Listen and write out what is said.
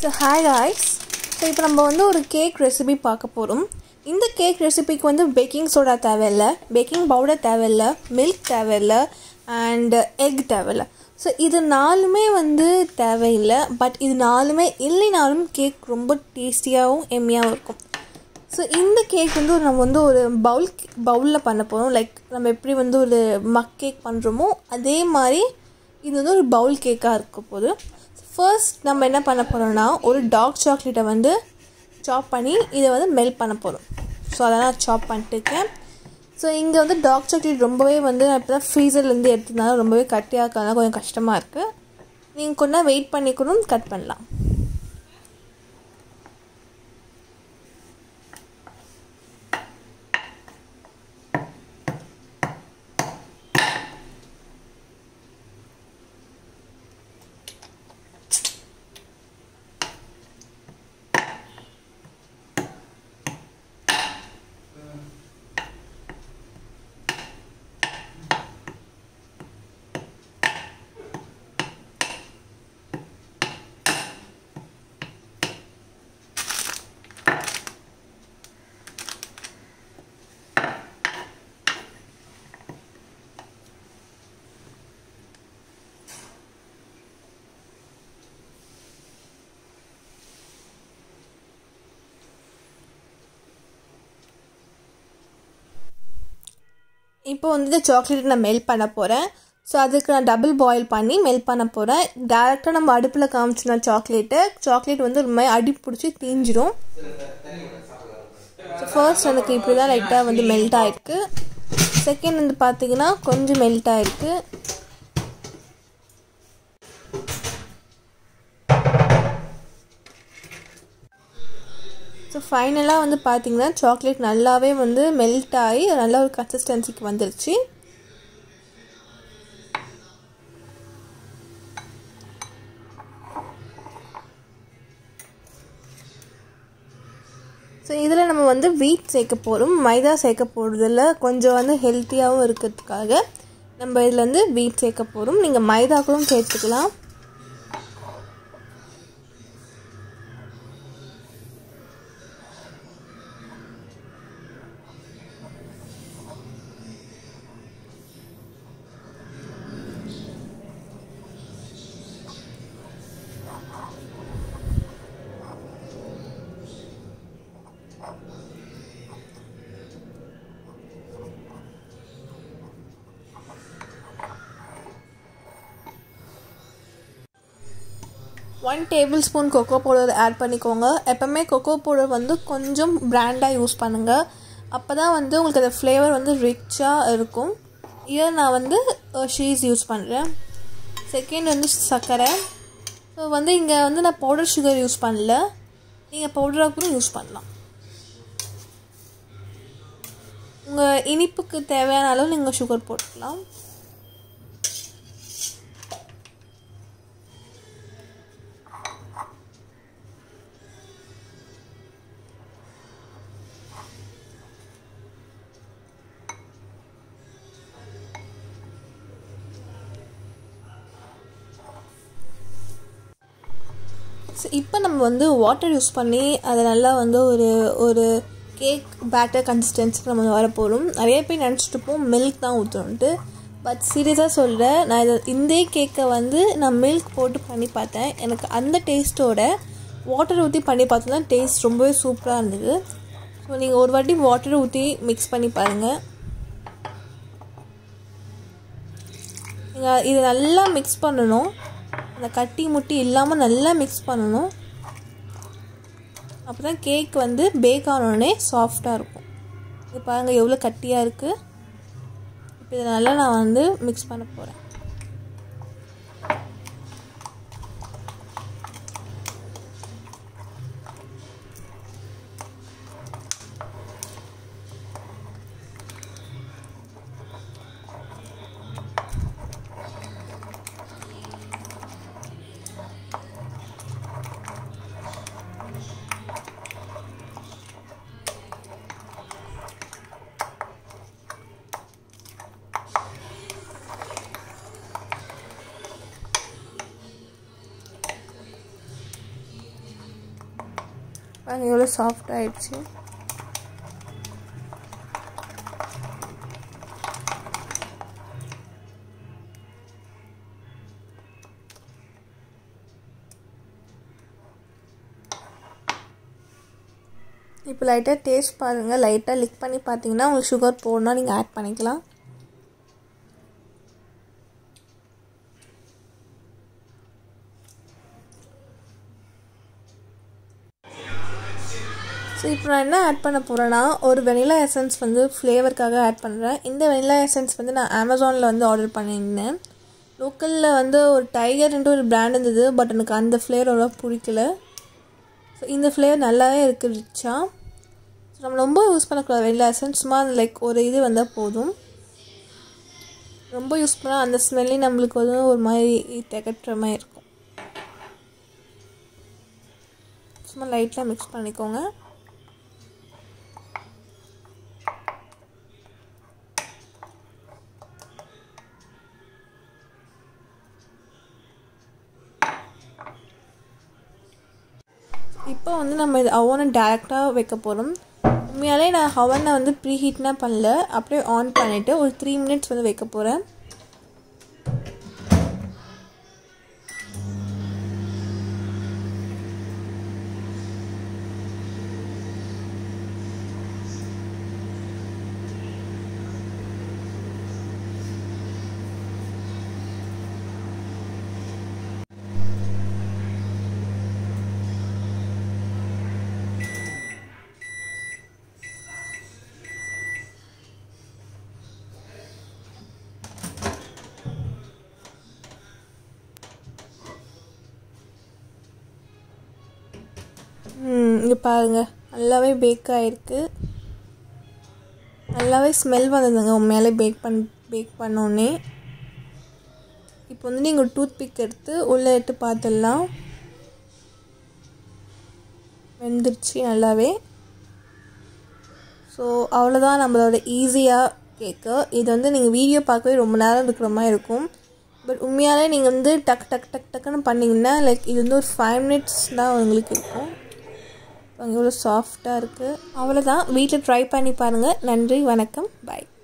so hi guys so இப்போ நம்ம வந்து ஒரு கேக் ரெசிபி பார்க்க போகிறோம் இந்த கேக் ரெசிபிக்கு வந்து பேக்கிங் சோடா தேவையில்லை பேக்கிங் பவுடர் தேவையில்லை மில்க் தேவையில்லை அண்ட் எக் தேவையில்லை ஸோ இது நாலுமே வந்து தேவையில்லை பட் இது நாலுமே இல்லைனாலும் கேக் ரொம்ப டேஸ்டியாகவும் எம்மியாகவும் இருக்கும் ஸோ இந்த கேக் வந்து ஒரு நம்ம வந்து ஒரு பவுல் பவுலில் பண்ண போகிறோம் லைக் நம்ம எப்படி வந்து ஒரு மக் கேக் பண்ணுறோமோ அதே மாதிரி இது வந்து ஒரு பவுல் கேக்காக இருக்க போகுது ஃபர்ஸ்ட் நம்ம என்ன பண்ண போகிறோம்னா ஒரு டார்க் சாக்லேட்டை வந்து சாப் பண்ணி இதை வந்து மெல்ட் பண்ண போகிறோம் ஸோ அதை நான் சாப் பண்ணிட்டுருக்கேன் ஸோ இங்கே வந்து டார்க் சாக்லேட் ரொம்பவே வந்து நான் இப்போ தான் ஃப்ரீசர்லேருந்து எடுத்ததுனால ரொம்பவே கட்டியாக இருக்கிறதுனால கொஞ்சம் கஷ்டமாக இருக்குது நீங்கள் கொஞ்சம் வெயிட் பண்ணிக்கணும் கட் பண்ணலாம் இப்போ வந்து சாக்லேட் நான் மெல்ட் பண்ண போகிறேன் ஸோ அதுக்கு நான் டபுள் பாயில் பண்ணி மெல்ட் பண்ண போகிறேன் டேரெக்டாக நம்ம அடுப்பில் காமிச்சோன்னா சாக்லேட்டு சாக்லேட் வந்து ஒரு மாதிரி அடி பிடிச்சி தீஞ்சிரும் ஸோ ஃபர்ஸ்ட் எனக்கு இப்படி தான் லைட்டாக வந்து மெல்ட் ஆகிருக்கு செகண்ட் வந்து பார்த்தீங்கன்னா கொஞ்சம் மெல்ட் ஆகிருக்கு ஸோ ஃபைனலாக வந்து பார்த்தீங்கன்னா சாக்லேட் நல்லாவே வந்து மெல்ட் ஆகி நல்ல ஒரு கன்சிஸ்டன்சிக்கு வந்துருச்சு ஸோ இதில் நம்ம வந்து வீட் சேர்க்க போகிறோம் மைதா சேர்க்க போகிறதில்ல கொஞ்சம் வந்து ஹெல்த்தியாகவும் இருக்கிறதுக்காக நம்ம இதில் வந்து வீட் சேர்க்க போகிறோம் நீங்கள் மைதா கூட சேர்த்துக்கலாம் one tablespoon cocoa powder add பண்ணிக்கோங்க எப்போவுமே கொக்கோ பவுடர் வந்து கொஞ்சம் பிராண்டாக யூஸ் பண்ணுங்கள் அப்போ தான் வந்து உங்களுக்கு அந்த ஃப்ளேவர் வந்து ரிச்சாக இருக்கும் இதை நான் வந்து ஷீஸ் யூஸ் பண்ணுறேன் செகண்ட் வந்து சர்க்கரை ஸோ வந்து இங்கே வந்து நான் பவுடர் சுகர் யூஸ் பண்ணல நீங்கள் பவுடராக கூட யூஸ் பண்ணலாம் உங்கள் இனிப்புக்கு தேவையான அளவு நீங்கள் சுகர் போட்டுக்கலாம் ஸோ இப்போ நம்ம வந்து வாட்டர் யூஸ் பண்ணி அதை நல்லா வந்து ஒரு ஒரு கேக் பேட்டர் கன்சிஸ்டன்சிக்கு நம்ம வர போகிறோம் நிறைய பேர் நினச்சிட்டுப்போம் மில்க் தான் ஊற்றணுன்ட்டு பட் சீரியஸாக சொல்கிறேன் நான் இதை இந்த கேக்கை வந்து நான் மில்க் போட்டு பண்ணி பார்த்தேன் எனக்கு அந்த டேஸ்ட்டோட வாட்டர் ஊற்றி பண்ணி பார்த்தோம்னா டேஸ்ட் ரொம்பவே சூப்பராக இருந்தது ஸோ நீங்கள் ஒரு வாட்டி வாட்டர் ஊற்றி மிக்ஸ் பண்ணி பாருங்கள் நீங்கள் இது நல்லா மிக்ஸ் பண்ணணும் அந்த கட்டி முட்டி இல்லாமல் நல்லா மிக்ஸ் பண்ணணும் அப்போ தான் கேக் வந்து பேக் ஆனோடனே சாஃப்டாக இருக்கும் இது பாருங்கள் எவ்வளோ கட்டியாக இருக்குது இப்போ இதை நல்லா நான் வந்து மிக்ஸ் பண்ண போகிறேன் பாருங்க எவ்வளோ சாஃப்ட் ஆயிடுச்சு இப்போ லைட்டாக டேஸ்ட் பாருங்கள் லைட்டாக லிக் பண்ணி பார்த்தீங்கன்னா உங்களுக்கு சுகர் போடணும்னா நீங்கள் ஆட் பண்ணிக்கலாம் ஸோ இப்போ நான் என்ன ஆட் பண்ண போகிறேன்னா ஒரு வெனிலா எசன்ஸ் வந்து ஃப்ளேவருக்காக ஆட் பண்ணுறேன் இந்த வெனிலா எசன்ஸ் வந்து நான் அமேசானில் வந்து ஆர்டர் பண்ணியிருந்தேன் லோக்கலில் வந்து ஒரு டைகர்ன்ட்டு ஒரு பிராண்ட் இருந்தது பட் எனக்கு அந்த ஃப்ளேவர் அவ்வளோ பிடிக்கல ஸோ இந்த ஃப்ளேவர் நல்லாவே இருக்குது ரிச்சா ஸோ நம்ம ரொம்ப யூஸ் பண்ணக்கூடாது வெனிலா எசன்ஸ் சும்மா லைக் ஒரு இது வந்தால் போதும் ரொம்ப யூஸ் பண்ணால் அந்த ஸ்மெல்லே நம்மளுக்கு வந்து ஒரு மாதிரி திகட்டுற மாதிரி இருக்கும் சும்மா லைட்டாக மிக்ஸ் பண்ணிக்கோங்க இப்போ வந்து நம்ம இது அவனை டேரெக்டாக வைக்க போகிறோம் உண்மையாலே நான் ஹவனை வந்து ப்ரீ ஹீட்னா பண்ணல அப்படியே ஆன் பண்ணிவிட்டு ஒரு த்ரீ மினிட்ஸ் வந்து வைக்க போகிறேன் இங்கே பாருங்கள் நல்லாவே பேக் ஆகிருக்கு நல்லாவே ஸ்மெல் வந்ததுங்க உண்மையாலே பேக் பண் பேக் பண்ணோன்னே இப்போ வந்து நீங்கள் ஒரு டூத் பிக் எடுத்து உள்ளே எடுத்து பார்த்துடலாம் வெந்துருச்சு நல்லாவே ஸோ அவ்வளோதான் நம்மளோட ஈஸியாக கேக்கு இது வந்து நீங்கள் வீடியோ பார்க்கவே ரொம்ப நேரம் இருக்கிற மாதிரி இருக்கும் பட் உண்மையாலே நீங்கள் வந்து டக் டக் டக் டக்குன்னு பண்ணிங்கன்னா லைக் இது வந்து ஒரு ஃபைவ் மினிட்ஸ் தான் உங்களுக்கு இருக்கும் எவ்வளோ சாஃப்டாக இருக்குது அவ்வளோதான் வீட்டில் ட்ரை பண்ணி பாருங்கள் நன்றி வணக்கம் பாய்